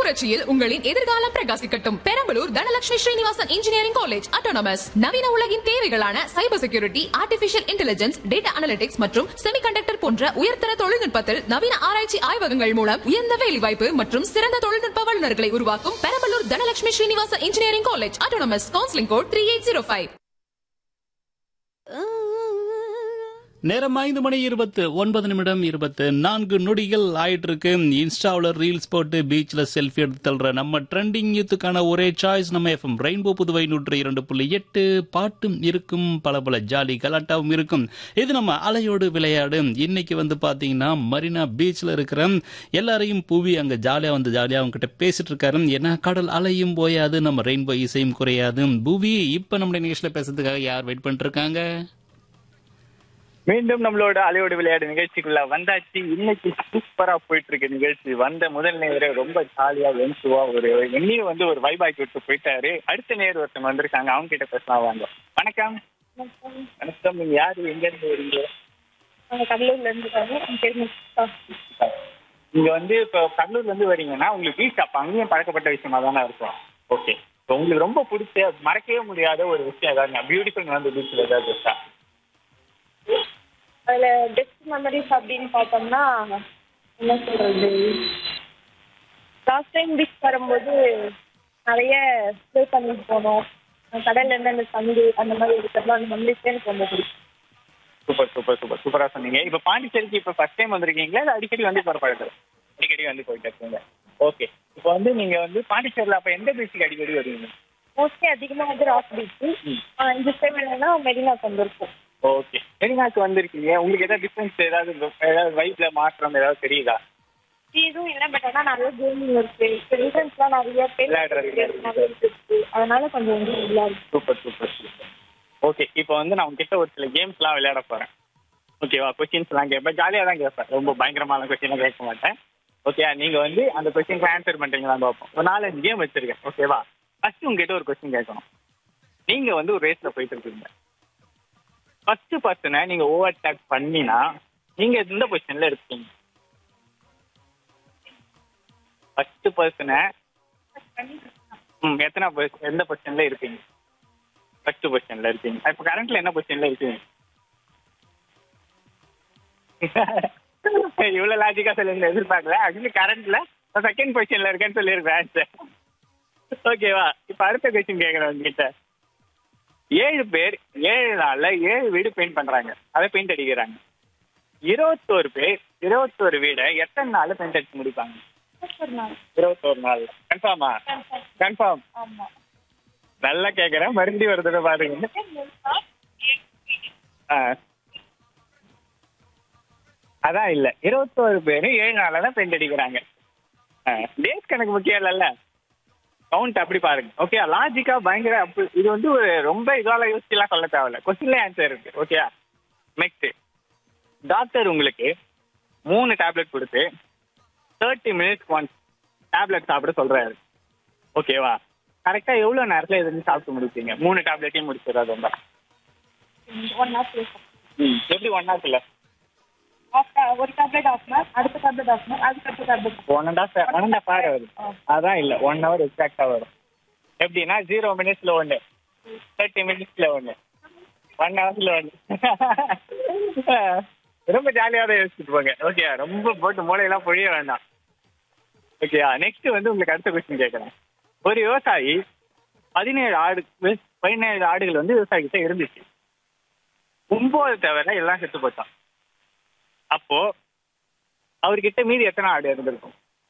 புரட்சியில் உங்களின் எதிர்காலம் பிரகாசிக்கட்டும் Perambalur Dhanalakshmi Srinivasan engineering college autonomous நவீன உலகின் தேவைகளான cyber security artificial intelligence data analytics மற்றும் செமிகண்டக்டர் போன்ற உயர்தர தொழில்நுட்பத்தில் நவீன ஆராய்ச்சி ஆய்வகங்கள் மூலம் உயர்ந்த வேலைவாய்ப்பு மற்றும் சிறந்த தொழில்நுட்ப வல்லுநர்களை உருவாக்கும் Perambalur Dhanalakshmi Srinivasan engineering college autonomous counselling code three eight zero five நேரம் ஐந்து மணி இருபத்து ஒன்பது நிமிடம் இருபத்து நான்கு நொடிகள் ஆயிட்டு இருக்கு இன்ஸ்டாவில் ரீல்ஸ் போட்டு பீச்ல செல்ஃபி எடுத்து தள்ளுற நம்ம ட்ரெண்டிங் யூத்துக்கான ஒரே சாய்ஸ் நம்ம எஃப்எம் ரெயின்போ புதுவை நூற்றி இரண்டு புள்ளி எட்டு பாட்டும் இருக்கும் பல பல ஜாலி கலாட்டாவும் இருக்கும் இது நம்ம அலையோடு விளையாடு இன்னைக்கு வந்து பாத்தீங்கன்னா மரீனா பீச்ல இருக்கிற எல்லாரையும் பூவி அங்க ஜாலியா வந்து ஜாலியா அவங்க கிட்ட பேசிட்டு இருக்காரு ஏன்னா கடல் அலையும் போயாது நம்ம ரெயின்போ இசையும் குறையாது பூவி இப்ப நம்மளுடைய நிகழ்ச்சியில பேசுறதுக்காக யார் வெயிட் பண்ணிட்டு இருக்காங்க மீண்டும் நம்மளோட அலையோடு விளையாடு நிகழ்ச்சிக்குள்ள வந்தாச்சு இன்னைக்கு சூப்பரா போயிட்டு இருக்கு நிகழ்ச்சி வந்த முதல் நேர ரொம்ப ஜாலியா வென்சுவா ஒரு என்னையும் வந்து ஒரு வைபாக்கி விட்டு போயிட்டாரு அடுத்த நேர் ஒருத்தவங்க வந்திருக்காங்க அவங்க கிட்ட பேசலாம் வாங்க வணக்கம் வணக்கம் நீங்க யாரு எங்க இருந்து வரீங்க நாங்க கடலூர்ல இருந்து வரோம் என் பேர் முஸ்தா. நீங்க வந்து இப்போ கடலூர்ல இருந்து வரீங்கன்னா உங்களுக்கு பீச் அப்ப அங்கேயும் பழக்கப்பட்ட விஷயமா தானே இருக்கும் ஓகே இப்போ உங்களுக்கு ரொம்ப பிடிச்ச மறக்கவே முடியாத ஒரு விஷயம் ஏதாவது பியூட்டிஃபுல் வந்து பீச்சில் ஏதாவது இருக்கா அதுல பெஸ்ட் மெமரிஸ் அப்படின்னு பார்த்தோம்னா என்ன சொல்றது லாஸ்ட் டைம் பீச் வரும்போது நிறைய ப்ளே பண்ணிட்டு போனோம் கடல்ல இருந்து அந்த சங்கு அந்த மாதிரி இருக்கிறதுலாம் அந்த மெமரிஸ் எனக்கு ரொம்ப பிடிக்கும் சூப்பர் சூப்பர் சூப்பர் சூப்பரா சொன்னீங்க இப்போ பாண்டிச்சேரிக்கு இப்போ ஃபர்ஸ்ட் டைம் வந்திருக்கீங்களா இல்லை அடிக்கடி வந்து போகிற பழக்கம் அடிக்கடி வந்து போயிட்டு இருக்கீங்க ஓகே இப்போ வந்து நீங்க வந்து பாண்டிச்சேரியில் அப்போ எந்த பீச்சுக்கு அடிக்கடி வருவீங்க மோஸ்ட்லி அதிகமா வந்து ராக் பீச் இந்த டைம் என்னன்னா மெரினாக்கு வந்திருக்கோம் ஓகே மெரினாக்கு வந்திருக்கீங்க உங்களுக்கு ஏதாவது டிஃப்ரென்ஸ் ஏதாவது ஏதாவது வைப்ல மாற்றம் ஏதாவது தெரியுதா எதுவும் இல்லை பட் ஆனா நிறைய கேமிங் இருக்கு சில்ட்ரன்ஸ்லாம் நிறைய பேர் விளையாடுறதுக்கு நிறைய இருக்கு அதனால கொஞ்சம் நல்லா இருக்கு சூப்பர் சூப்பர் சூப்பர் ஓகே இப்போ வந்து நான் உங்ககிட்ட ஒரு சில கேம்ஸ்லாம் விளையாட போறேன் ஓகேவா கொஸ்டின்ஸ்லாம் கேட்பேன் ஜாலியாக தான் கேட்பேன் ரொம்ப பயங்கரமான கொஸ்டின்லாம் கேட்க மாட்டேன் ஓகே நீங்க வந்து அந்த கொஸ்டினுக்கு ஆன்சர் பண்றீங்களா பார்ப்போம் ஒரு நாலஞ்சு கேம் வச்சிருக்கேன் ஓகேவா ஃபர்ஸ்ட் உங்ககிட்ட ஒரு கொஸ்டின் கேட்கணும் நீங்க வந்து ஒரு ரேஸ்ல போயிட்டு இருக்கீங்க ஃபர்ஸ்ட் பர்சனை நீங்க ஓவர் டேக் பண்ணினா நீங்க எந்த பொசிஷன்ல இருக்கீங்க ஃபர்ஸ்ட் பர்சனை ம் எத்தனை பொசி- எந்த பொசிஷன்ல இருக்கீங்க ஃபர்ஸ்ட் பொசிஷன்ல இருக்கீங்க இப்போ கரண்ட்ல என்ன பொசிஷன்ல இருக்கீங்க இவ்வளவு லாஜிக்கா சொல்லுங்க எதிர்பார்க்கல ஆக்சுவலி கரண்ட்ல செகண்ட் பொசிஷன்ல இருக்கேன்னு சொல்லியிருக்கேன் ஆன்சர் ஓகேவா இப்ப அடுத்த கொஸ்டின் கேக்குறேன் உங்ககிட்ட ஏழு பேர் ஏழு நாள்ல ஏழு வீடு பெயிண்ட் பண்றாங்க அதை பெயிண்ட் அடிக்கிறாங்க இருபத்தோரு பேர் இருபத்தோரு வீடை எத்தனை நாள்ல பெயிண்ட் அடிச்சு முடிப்பாங்க இருபத்தோரு நாள் கன்ஃபார்மா கன்ஃபார்ம் ஆமா நல்லா கேக்குறேன் மறுபடியும் ஒரு தடவை பாருங்க ஆ. அதான் இல்ல இருபத்தோரு பேரும் ஏழு நாள்ல தான் பெயிண்ட் அடிக்கிறாங்க டேஸ் கணக்கு முக்கியம் இல்லைல்ல கவுண்ட் அப்படி பாருங்க ஓகே லாஜிக்கா பயங்கர அப்படி இது வந்து ஒரு ரொம்ப இதால யோசிச்சுலாம் சொல்ல தேவையில்ல கொஸ்டின்ல ஆன்சர் இருக்கு ஓகே நெக்ஸ்ட் டாக்டர் உங்களுக்கு மூணு டேப்லெட் கொடுத்து தேர்ட்டி மினிட்ஸ் ஒன் டேப்லெட் சாப்பிட சொல்றாரு ஓகேவா கரெக்டா எவ்வளவு நேரத்துல இது வந்து சாப்பிட்டு முடிப்பீங்க மூணு டேப்லெட்டையும் முடிச்சிடாது வந்தா ஒன் ஹவர் ம் எப்படி ஒன் ஹவர்ல ஒரு டேப்லெட் ஆஃப் ஹவர் அடுத்த டேப்லெட் ஆஃப் ஹவர் அதுக்கு அடுத்த tablet one and half one and half hour வருது அதான் இல்ல ஒன் ஹவர் எக்ஸாக்டா வரும் எப்படின்னா ஜீரோ மினிட்ஸ்ல ஒன்று தேர்ட்டி மினிட்ஸ்ல ஒன்று ஒன் ஹவர்ஸ்ல ஒன்று ரொம்ப ஜாலியாக தான் யோசிச்சுட்டு போங்க ஓகே ரொம்ப போட்டு மூளையெல்லாம் பொழிய வேண்டாம் ஓகேயா நெக்ஸ்ட் வந்து உங்களுக்கு அடுத்த கொஸ்டின் கேட்குறேன் ஒரு விவசாயி பதினேழு ஆடு பதினேழு ஆடுகள் வந்து விவசாயி கிட்ட இருந்துச்சு ஒன்பது தவிர எல்லாம் செத்து போச்சான் அப்போ அவர்கிட்ட மீதி எத்தனை ஆடு இருந்திருக்கும்